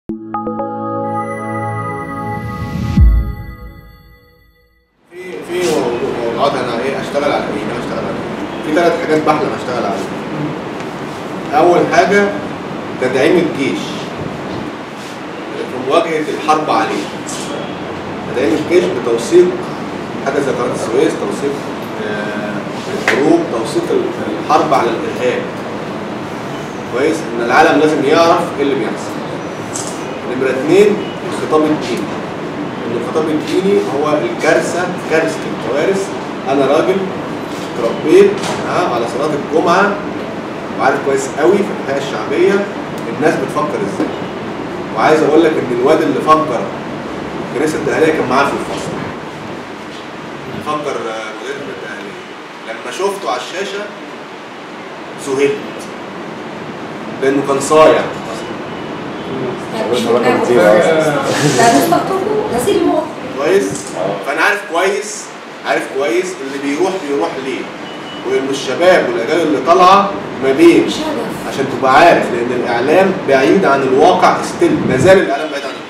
في في موضوعات انا ايه اشتغل على ايه؟ انا اشتغل على ايه؟ في ثلاث حاجات بحلم اشتغل عليها. اول حاجه تدعيم الجيش في مواجهه الحرب عليه. تدعيم الجيش بتوثيق حاجه زي قناه السويس، توثيق آه، الحروب، توثيق الحرب على الارهاب. كويس؟ ان العالم لازم يعرف ايه اللي بيحصل. نمره اثنين الخطاب الديني. ان الخطاب الديني هو الكارثه كارثه الكوارث انا راجل اتربيت ها على صلاه الجمعه وعارف كويس قوي في الحياه الشعبيه الناس بتفكر ازاي وعايز اقول لك ان الواد اللي فكر كنيسه الدهليه كان معاه في الفصل اللي فكر آه، مدير الدهليه لما شفته على الشاشه ذهلت لانه كان صايع اصلا مش دماغه. لا نستقطبه غسيل مخ كويس فانا عارف كويس عارف كويس اللي بيروح بيروح ليه وان الشباب والاجيال اللي طالعه ما بين شغف عشان تبقى عارف لان الاعلام بعيد عن الواقع ستيل ما زال الاعلام بعيد عن الواقع